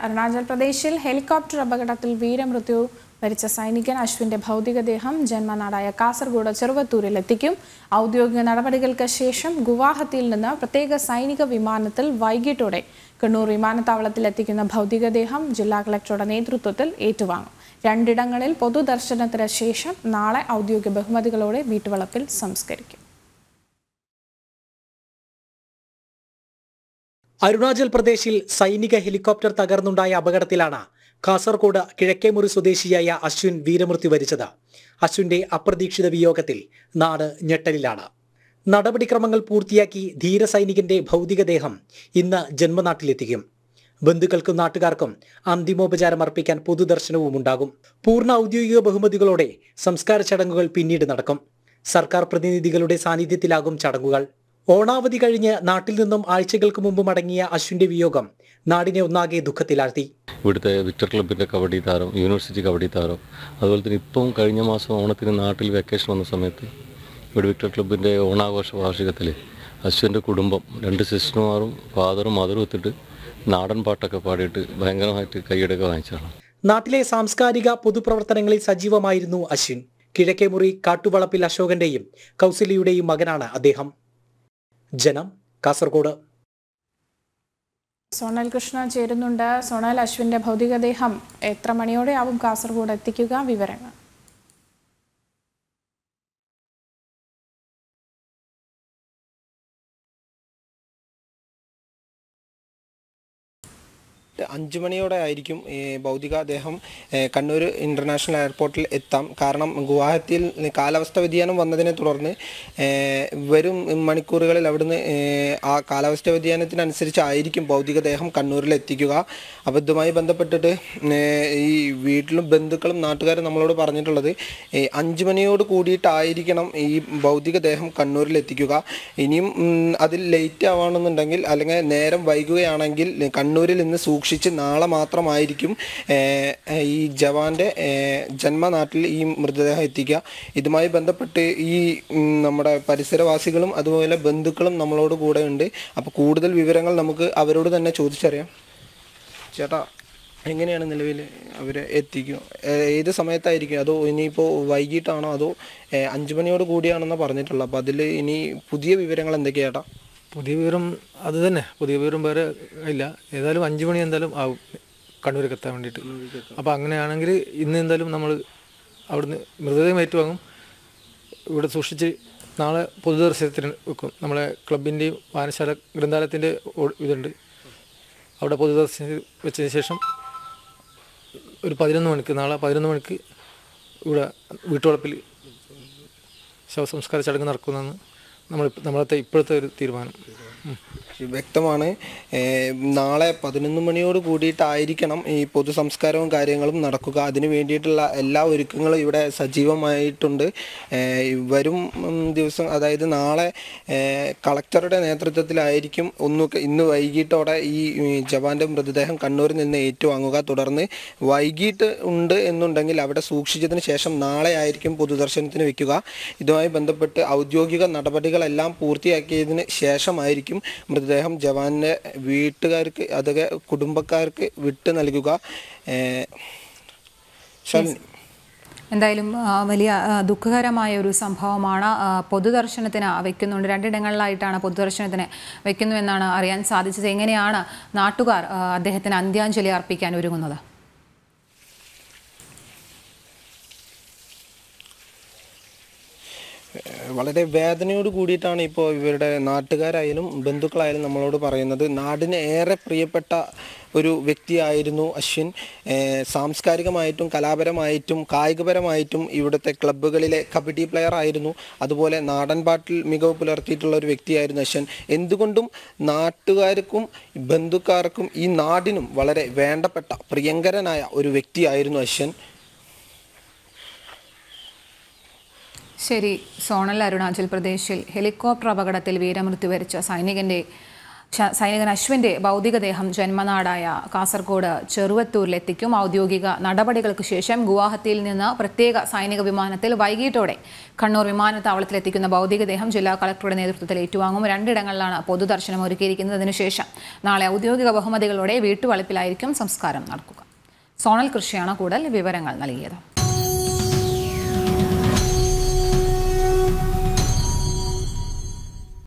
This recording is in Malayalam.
അരുണാചൽ പ്രദേശിൽ ഹെലികോപ്റ്റർ അപകടത്തിൽ വീരമൃത്യു വരിച്ച സൈനികൻ അശ്വിന്റെ ഭൗതികദേഹം ജന്മനാടായ കാസർഗോഡ് ചെറുവത്തൂരിൽ എത്തിക്കും ഔദ്യോഗിക നടപടികൾക്ക് ശേഷം ഗുവാഹത്തിയിൽ നിന്ന് പ്രത്യേക സൈനിക വിമാനത്തിൽ വൈകിട്ടോടെ കണ്ണൂർ വിമാനത്താവളത്തിൽ എത്തിക്കുന്ന ഭൗതികദേഹം ജില്ലാ കളക്ടറുടെ നേതൃത്വത്തിൽ ഏറ്റുവാങ്ങും രണ്ടിടങ്ങളിൽ പൊതുദർശനത്തിന് ശേഷം നാളെ ഔദ്യോഗിക ബഹുമതികളോടെ വീട്ടുവളപ്പിൽ സംസ്കരിക്കും അരുണാചൽ പ്രദേശിൽ സൈനിക ഹെലികോപ്റ്റർ തകർന്നുണ്ടായ അപകടത്തിലാണ് കാസർഗോഡ് കിഴക്കേമുറി സ്വദേശിയായ അശ്വിൻ വീരമൃത്യു വരിച്ചത് അശ്വിന്റെ അപ്രതീക്ഷിത വിയോഗത്തിൽ നാട് ഞെട്ടലിലാണ് നടപടിക്രമങ്ങൾ പൂർത്തിയാക്കി ധീരസൈനികന്റെ ഭൗതികദേഹം ഇന്ന് ജന്മനാട്ടിലെത്തിക്കും ബന്ധുക്കൾക്കും നാട്ടുകാർക്കും അന്തിമോപചാരം അർപ്പിക്കാൻ പൊതുദർശനവും ഉണ്ടാകും പൂർണ്ണ ഔദ്യോഗിക ബഹുമതികളോടെ സംസ്കാര ചടങ്ങുകൾ പിന്നീട് നടക്കും സർക്കാർ പ്രതിനിധികളുടെ സാന്നിധ്യത്തിലാകും ചടങ്ങുകൾ ഓണാവധി കഴിഞ്ഞ് നാട്ടിൽ നിന്നും ആഴ്ചകൾക്ക് മുമ്പ് മടങ്ങിയ അശ്വിന്റെ വിയോഗം നാടിനെ ഒന്നാകെ ദുഃഖത്തിലാഴ്ത്തി ഇവിടുത്തെ വിക്ടർ ക്ലബിൻ്റെ കബഡി താരം യൂണിവേഴ്സിറ്റി കബഡി താരം അതുപോലെ തന്നെ ഇപ്പം കഴിഞ്ഞ മാസം ഓണത്തിന് നാട്ടിൽ വെക്കേഷൻ വന്ന സമയത്ത് ഇവിടെ വിക്ടർ ക്ലബിൻ്റെ ഓണാഘോഷ വാർഷികത്തിൽ അശ്വിൻ്റെ കുടുംബം രണ്ട് സിസ്റ്റർമാരും ഫാദറും മദറും എത്തിയിട്ട് നാടൻ പാട്ടൊക്കെ പാടിയിട്ട് ഭയങ്കരമായിട്ട് കൈയടക്കം വാങ്ങിച്ചതാണ് നാട്ടിലെ സാംസ്കാരിക പൊതുപ്രവർത്തനങ്ങളിൽ സജീവമായിരുന്നു അശ്വിൻ കിഴക്കേമുറി കാട്ടുവളപ്പിൽ അശോകന്റെയും കൗസല്യയുടെയും മകനാണ് അദ്ദേഹം ജനം കാസർഗോഡ് സോണൽ കൃഷ്ണ ചേരുന്നുണ്ട് സോണൽ അശ്വിന്റെ ഭൗതികദേഹം എത്ര മണിയോടെയാവും കാസർഗോഡ് എത്തിക്കുക വിവരങ്ങൾ അഞ്ചു മണിയോടെ ആയിരിക്കും ഈ ഭൗതികദേഹം ഏഹ്, കണ്ണൂർ ഇൻ്റർനാഷണൽ എയർപോർട്ടിൽ എത്താം കാരണം ഗുവാഹത്തിയിൽ കാലാവസ്ഥ വ്യതിയാനം വന്നതിനെ തുടർന്ന് ഏഹ്, വരും മണിക്കൂറുകളിൽ അവിടുന്ന് ഏഹ്, ആ കാലാവസ്ഥ വ്യതിയാനത്തിനനുസരിച്ചായിരിക്കും ഭൗതികദേഹം കണ്ണൂരിൽ എത്തിക്കുക അപ്പോൾ ഇതുമായി ബന്ധപ്പെട്ടിട്ട് ഏഹ്, ഈ വീട്ടിലും ബന്ധുക്കളും നാട്ടുകാരും നമ്മളോട് പറഞ്ഞിട്ടുള്ളത് ഈ അഞ്ചു മണിയോട് കൂടിയിട്ടായിരിക്കണം ഈ ഭൗതികദേഹം കണ്ണൂരിൽ എത്തിക്കുക ഇനിയും ഉം, അതിൽ ലേറ്റ് ആവുകയാണെന്നുണ്ടെങ്കിൽ അല്ലെങ്കിൽ നേരം വൈകുകയാണെങ്കിൽ കണ്ണൂരിൽ നിന്ന് സൂക്ഷിച്ച് നാളെ മാത്രമായിരിക്കും ഏഹ്, ഈ ജവാന്റെ ഏഹ്, ജന്മനാട്ടിൽ ഈ മൃതദേഹം എത്തിക്കുക ഇതുമായി ബന്ധപ്പെട്ട് ഈ ഉം, നമ്മുടെ പരിസരവാസികളും അതുപോലെ ബന്ധുക്കളും നമ്മളോട് കൂടെ ഉണ്ട് അപ്പോൾ കൂടുതൽ വിവരങ്ങൾ നമുക്ക് അവരോട് തന്നെ ചോദിച്ചറിയാം ചേട്ടാ എങ്ങനെയാണ് നിലവിൽ അവരെ എത്തിക്കുക ഏഹ് ഏത് സമയത്തായിരിക്കും അതോ ഇനിയിപ്പോൾ വൈകിട്ടാണോ അതോ ഏഹ് അഞ്ച് മണിയോട് കൂടിയാണെന്ന് പറഞ്ഞിട്ടുള്ളത് അപ്പോൾ അതിൽ ഇനി പുതിയ വിവരങ്ങൾ എന്തൊക്കെയാ ചേട്ടാ പുതിയ വിവരം അത് തന്നെ പുതിയ വിവരം വേറെ ഇല്ല ഏതായാലും അഞ്ച് മണി എന്തായാലും ആവും കണ്ണൂരേക്ക് എത്താൻ വേണ്ടിയിട്ട് അപ്പോൾ അങ്ങനെയാണെങ്കിൽ ഇന്ന് എന്തായാലും നമ്മൾ അവിടുന്ന് മൃതദേഹം ഏറ്റുവാങ്ങും ഇവിടെ സൂക്ഷിച്ച് നാളെ പൊതുദർശനത്തിന് വെക്കും നമ്മളെ ക്ലബിൻ്റെയും വായനശാല ഗ്രന്ഥാലയത്തിൻ്റെ ഓ- ഇതുണ്ട് അവിടെ പൊതുദർശനത്തിൽ വെച്ചതിന് ശേഷം ഒരു പതിനൊന്ന് മണിക്ക് നാളെ പതിനൊന്ന് മണിക്ക് ഇവിടെ വീട്ടുവളപ്പിൽ ശവസംസ്കാര ചടങ്ങ് നടക്കുമെന്നാണ് നമ്മൾ നമ്മളത്തെ ഇപ്പോഴത്തെ ഒരു തീരുമാനം ഉം. വ്യക്തമാണ് ഏഹ് നാളെ പതിനൊന്ന് മണിയോട് കൂടിയിട്ടായിരിക്കണം ഈ പൊതു സംസ്കാരവും കാര്യങ്ങളും നടക്കുക അതിന് വേണ്ടിയിട്ടുള്ള എല്ലാ ഒരുക്കങ്ങളും ഇവിടെ സജീവമായിട്ടുണ്ട് ഏഹ് വരും ഉം, ദിവസം അതായത് നാളെ ഏഹ് കളക്ടറുടെ നേതൃത്വത്തിലായിരിക്കും ഒന്ന് ഇന്ന് വൈകിട്ടോടെ ഈ ഉം, ജവാന്റെ മൃതദേഹം കണ്ണൂരിൽ നിന്ന് ഏറ്റുവാങ്ങുക തുടർന്ന് വൈകിട്ട് ഉണ്ട് എന്നുണ്ടെങ്കിൽ അവിടെ സൂക്ഷിച്ചതിന് ശേഷം നാളെ ആയിരിക്കും പൊതുദർശനത്തിന് വെക്കുക ഇതുമായി ബന്ധപ്പെട്ട് ഔദ്യോഗിക നടപടികളെല്ലാം പൂർത്തിയാക്കിയതിന് ശേഷമായിരിക്കും മൃതദേഹം ജവാന്റെ വീട്ടുകാർക്ക് അതൊക്കെ കുടുംബക്കാർക്ക് വിട്ടു നൽകുക ഏഹ് ശാലിനി എന്തായാലും ആ, വലിയ ആ, ദുഃഖകരമായ ഒരു സംഭവമാണ് ആ, പൊതുദർശനത്തിന് വെക്കുന്നുണ്ട് രണ്ടിടങ്ങളിലായിട്ടാണ് പൊതുദർശനത്തിന് വെക്കുന്നുവെന്നാണ് അറിയാൻ സാധിച്ചത് എങ്ങനെയാണ് നാട്ടുകാർ ആ, അദ്ദേഹത്തിന് അന്ത്യാഞ്ജലി അർപ്പിക്കാൻ ഒരുങ്ങുന്നത് വളരെ വേദനയോട് കൂടിയിട്ടാണ് ഇപ്പോൾ ഇവരുടെ നാട്ടുകാരായാലും ബന്ധുക്കളായാലും നമ്മളോട് പറയുന്നത് നാടിന് ഏറെ പ്രിയപ്പെട്ട ഒരു വ്യക്തിയായിരുന്നു അശ്വിൻ ഏഹ് സാംസ്കാരികമായിട്ടും കലാപരമായിട്ടും കായികപരമായിട്ടും ഇവിടുത്തെ ക്ലബ്ബുകളിലെ കബഡി പ്ലെയർ ആയിരുന്നു അതുപോലെ നാടൻ പാട്ടിൽ മികവ് പുലർത്തിയിട്ടുള്ള ഒരു വ്യക്തിയായിരുന്നു അശ്വൻ എന്തുകൊണ്ടും നാട്ടുകാർക്കും ബന്ധുക്കാർക്കും ഈ നാടിനും വളരെ വേണ്ടപ്പെട്ട പ്രിയങ്കരനായ ഒരു വ്യക്തിയായിരുന്നു അശ്വൻ ശരി സോണൽ അരുണാചൽ പ്രദേശിൽ ഹെലികോപ്റ്റർ അപകടത്തിൽ വീരമൃത്യു വരിച്ച സൈനികന്റെ ശ- സൈനികൻ അശ്വിന്റെ ഭൗതികദേഹം ജന്മനാടായ കാസർഗോഡ് ചെറുവത്തൂരിലെത്തിക്കും ഔദ്യോഗിക നടപടികൾക്ക് ശേഷം ഗുവാഹത്തിയിൽ നിന്ന് പ്രത്യേക സൈനിക വിമാനത്തിൽ വൈകിട്ടോടെ കണ്ണൂർ വിമാനത്താവളത്തിലെത്തിക്കുന്ന ഭൗതികദേഹം ജില്ലാ കളക്ടറുടെ നേതൃത്വത്തിൽ ഏറ്റുവാങ്ങും രണ്ടിടങ്ങളിലാണ് പൊതുദർശനം ഒരുക്കിയിരിക്കുന്നത് അതിനുശേഷം നാളെ ഔദ്യോഗിക ബഹുമതികളോടെ വീട്ടുവളപ്പിലായിരിക്കും സംസ്കാരം നടക്കുക സോണൽ കൃഷിയാണ് കൂടുതൽ വിവരങ്ങൾ നൽകിയത്